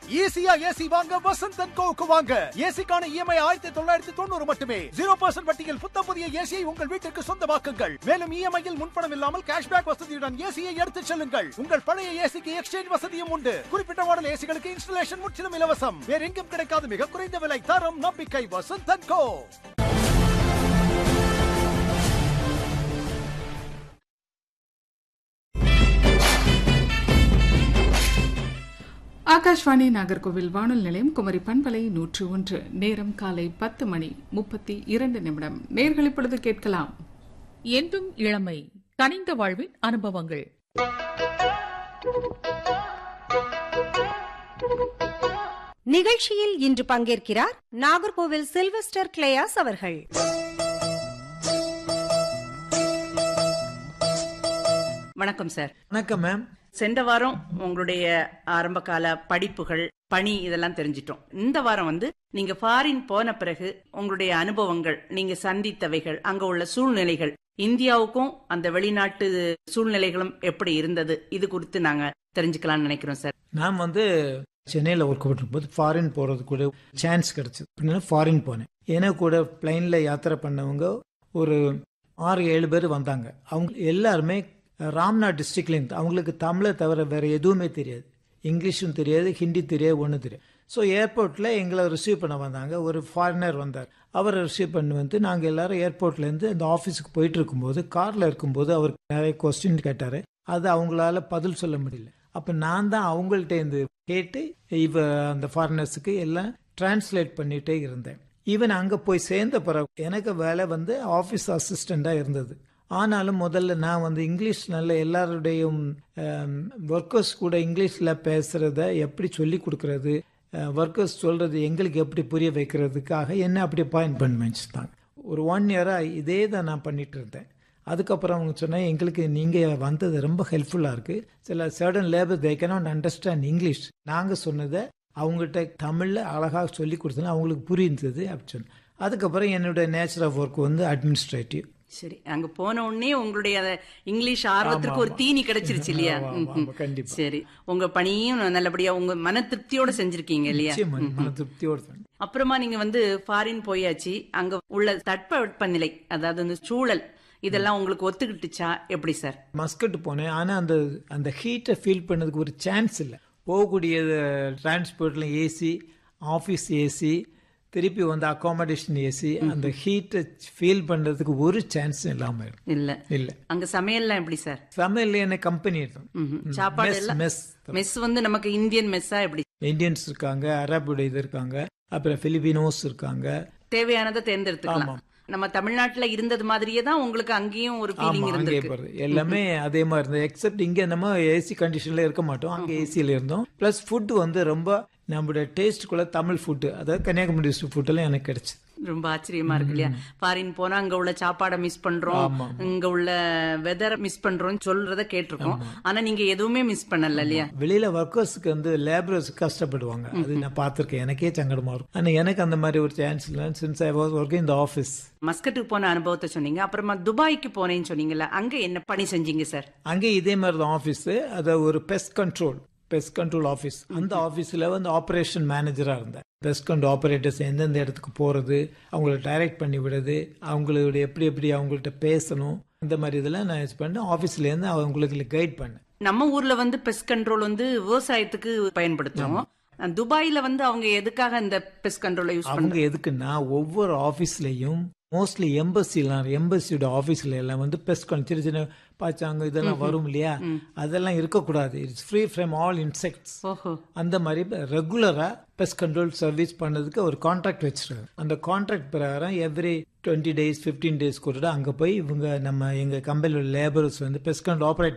ஈஸியா ஏசி வாங்க வசந்த் அண்ட் கோவுக்கு வாங்க ஏசிக்கான இஎம்ஐ ஆயிரத்தி தொள்ளாயிரத்தி தொண்ணூறு மட்டுமே ஜீரோ பர்சன்ட் வட்டியில் புத்தம் புதிய ஏசியை உங்கள் வீட்டிற்கு சொந்தமாக்குங்கள் மேலும் இஎம்ஐயில் முன்பணம் இல்லாமல் கேஷ்பேக் வசதியுடன் ஏசியை எடுத்துச் செல்லுங்கள் உங்கள் பழைய ஏசிக்கு எக்ஸ்சேஞ்ச் வசதியும் உண்டு குறிப்பிட்ட மாடல் ஏசிகளுக்கு இன்ஸ்டலேஷன் முற்றிலும் இலவசம் வேற எங்கும் கிடைக்காத மிக குறைந்த விலை தரம் நம்பிக்கை வசந்த் அண்ட் கோ ஆகாஷ்வாணி நாகர்கோவில் வானொலி நிலையம் குமரி பண்பலை நூற்று ஒன்று நேரம் காலை பத்து மணி முப்பத்தி இரண்டு நிமிடம் நேர்கள் இப்பொழுது கேட்கலாம் என்றும் இளமை கனிந்த வாழ்வின் அனுபவங்கள் நிகழ்ச்சியில் இன்று பங்கேற்கிறார் நாகர்கோவில் சில்வஸ்டர் கிளேயாஸ் அவர்கள் வணக்கம் சார் வணக்கம் மேம் சென்ற வாரம் உங்களுடைய ஆரம்ப கால படிப்புகள் பணி இதெல்லாம் தெரிஞ்சிட்டோம் இந்த வாரம் வந்து நீங்க ஃபாரின் போன பிறகு உங்களுடைய அனுபவங்கள் நீங்க சந்தித்தவைகள் அங்க உள்ள சூழ்நிலைகள் இந்தியாவுக்கும் அந்த வெளிநாட்டு சூழ்நிலைகளும் எப்படி இருந்தது இது குறித்து நாங்க தெரிஞ்சுக்கலாம்னு நினைக்கிறோம் சார் நான் வந்து சென்னையில் ஒர்க் பண்ணும்போது ஃபாரின் போகிறது கூட சான்ஸ் கிடச்சிது அப்படின்னா ஃபாரின் போனேன் ஏன்னா கூட பிளைனில் யாத்திரை பண்ணவங்க ஒரு ஆறு ஏழு பேர் வந்தாங்க அவங்க எல்லாருமே ராம்நாத் டிஸ்ட்ரிக்ட்லேருந்து அவங்களுக்கு தமிழை தவிர வேறு எதுவுமே தெரியாது இங்கிலீஷும் தெரியாது ஹிந்தி தெரியாது ஒன்றும் தெரியாது ஸோ ஏர்போர்ட்டில் எங்களை ரிசீவ் பண்ண வந்தாங்க ஒரு ஃபாரினர் வந்தார் அவரை ரிசீவ் பண்ணி வந்து நாங்கள் எல்லாரும் ஏர்போர்ட்லேருந்து இந்த ஆஃபீஸுக்கு போயிட்டு இருக்கும்போது காரில் இருக்கும்போது அவர் நிறைய கொஸ்டின் கேட்டார் அது அவங்களால பதில் சொல்ல முடியல அப்போ நான் தான் அவங்கள்ட்ட இருந்து கேட்டு இவ அந்த ஃபாரினர்ஸுக்கு எல்லாம் டிரான்ஸ்லேட் பண்ணிட்டே இருந்தேன் ஈவன் அங்கே போய் சேர்ந்த பிறகு எனக்கு வேலை வந்து ஆஃபீஸ் அசிஸ்டண்ட்டாக இருந்தது ஆனாலும் முதல்ல நான் வந்து இங்கிலீஷ் நல்ல எல்லாருடையும் ஒர்க்கர்ஸ் கூட இங்கிலீஷில் பேசுகிறத எப்படி சொல்லி கொடுக்கறது ஒர்க்கர்ஸ் சொல்கிறது எங்களுக்கு எப்படி புரிய வைக்கிறதுக்காக என்ன அப்படி பாயிண்ட் பண்ணி வச்சுட்டாங்க ஒரு ஒன் இயராக இதே தான் நான் பண்ணிட்டு இருந்தேன் அதுக்கப்புறம் அவங்க சொன்னேன் எங்களுக்கு நீங்கள் வந்தது ரொம்ப ஹெல்ப்ஃபுல்லாக இருக்குது சில certain labour they cannot understand English நாங்கள் சொன்னதை அவங்ககிட்ட தமிழில் அழகாக சொல்லி கொடுத்தோன்னா அவங்களுக்கு புரிந்தது அப்படி சொன்னேன் அதுக்கப்புறம் என்னோட நேச்சர் ஆஃப் ஒர்க் வந்து அட்மினிஸ்ட்ரேட்டிவ் சரி அங்க போன உடனே உங்களுடைய அந்த இங்கிலீஷ் ஆர்வத்திற்கு ஒரு தீனி கிடைச்சிருச்சு இல்லையா ஆமா, ம், ஆமா, ம். கண்டிப்பா. சரி உங்க பணியும் நல்லபடியா உங்க மன திருப்தியோட செஞ்சிருக்கீங்க இல்லையா நிச்சயமா ம், ம். மன திருப்தியோடு தான். அப்புறமா நீங்க வந்து ஃபாரின் போயாச்சு அங்க உள்ள தட்பவெப்பநிலை அதாவது அந்த சூழல் இதெல்லாம் உங்களுக்கு ஒத்துக்கிட்டுச்சா எப்படி சார் மஸ்கட் போனேன் ஆனால் அந்த அந்த ஹீட்டை ஃபீல் பண்ணதுக்கு ஒரு சான்ஸ் இல்லை போகக்கூடிய டிரான்ஸ்போர்ட்ல ஏசி ஆஃபீஸ் ஏசி திருப்பி வந்து அகாமடேஷன் ஏசி அந்த ஹீட்டை ஃபீல் பண்ணுறதுக்கு ஒரு சான்ஸ் இல்லாமல் இல்ல இல்லை அங்க சமையல்லாம் எப்படி சார் சமையல் என்ன கம்பெனி தான் ம்ஹும். சாப்பாடு மெஸ் எல்லாம் மெஸ் மெஸ் வந்து நமக்கு இந்தியன் மெஸ்ஸா எப்படி இந்தியன்ஸ் இருக்காங்க அரபுடைய இது இருக்காங்க அப்புறம் பிலிப்பினோஸ் இருக்காங்க தேவையானதை தேர்ந்தெடுத்துக்கலாம் நம்ம தமிழ்நாட்டுல இருந்தது மாதிரியே தான் உங்களுக்கு அங்கேயும் ஒரு ஃபீலிங் ஆமா அங்கே இருந்திருக்கு போறது எல்லாமே அதே மாதிரி இருந்தது எக்ஸப்ட் இங்க நம்ம ஏசி கண்டிஷன்ல இருக்க மாட்டோம் அங்க ஏசியில இருந்தோம் பிளஸ் ஃபுட் வந்து ரொம்ப நம்மளோட டேஸ்ட்டுக்குள்ள தமிழ் ஃபுட்டு அதாவது கன்னியாகுமரி ஃபுட் எல்லாம் எனக்கு கிடைச்சது ரொம்ப ஆச்சரியமா இருக்கு இல்லையா ஃபாரின் போனா அங்க உள்ள சாப்பாடை மிஸ் பண்றோம் ஆமா. இங்க உள்ள வெதர் மிஸ் பண்றோம் சொல்றத கேட்டிருக்கோம் ஆனா நீங்க எதுவுமே மிஸ் பண்ணல இல்லையா வெளியில ஒர்க்கர்ஸ்க்கு வந்து லேபரர்ஸ் கஷ்டப்படுவாங்க அது நான் பார்த்திருக்கேன் எனக்கே சங்கடமா இருக்கும் ஆனா எனக்கு அந்த மாதிரி ஒரு சான்ஸ் இல்லை சின்ஸ் ஐ வாஸ் ஒர்க்கிங் இந்த ஆஃபீஸ் மஸ்கட்டுக்கு போன அனுபவத்தை சொன்னீங்க அப்புறமா துபாய்க்கு போனேன்னு சொன்னீங்கல்ல அங்க என்ன பணி செஞ்சீங்க சார் அங்கே இதே மாதிரி தான் ஆஃபீஸ் அது ஒரு pest control pest control office அந்த ஆஃபீஸில் வந்து ஆப்ரேஷன் மேனேஜராக இருந்தேன் பெஸ்ட் கண்ட்ரோல் ஆப்ரேட்டர்ஸ் எந்தெந்த இடத்துக்கு போகிறது அவங்கள டைரக்ட் பண்ணி விடுறது அவங்களோட எப்படி எப்படி அவங்கள்ட்ட பேசணும் இந்த மாதிரி இதெல்லாம் நான் இது பண்ணேன் ஆஃபீஸ்லேருந்து அவங்களுக்கு கைட் பண்ணேன் நம்ம ஊர்ல வந்து பெஸ்ட் கண்ட்ரோல் வந்து விவசாயத்துக்கு பயன்படுத்துவோம் துபாயில வந்து அவங்க எதுக்காக இந்த பெஸ்ட் கண்ட்ரோலை யூஸ் அவங்க பண்றாங்க எதுக்குன்னா ஒவ்வொரு ஆஃபீஸ்லேயும் மோஸ்ட்லி எம்பசிலாம் எம்பசியோட ஆஃபீஸில் எல்லாம் வந்து பெஸ்ட் கண் சின்ன சின்ன பாச்சாங்க இதெல்லாம் வரும் இல்லையா அதெல்லாம் இருக்கக்கூடாது it's free from all insects ஓஹோ அந்த மாதிரி ரெகுலரா பெஸ்ட் கண்ட்ரோல் சர்வீஸ் பண்ணதுக்கு ஒரு கான்ட்ராக்ட் வச்சிருக்காங்க அந்த கான்ட்ராக்ட் பிரகாரம் every twenty days fifteen days கூட அங்கே போய் இவங்க நம்ம எங்கள் கம்பெனியில் லேபர்ஸ் வந்து பெஸ்ட் கண்ட்ரோல் ஆப்ரேட்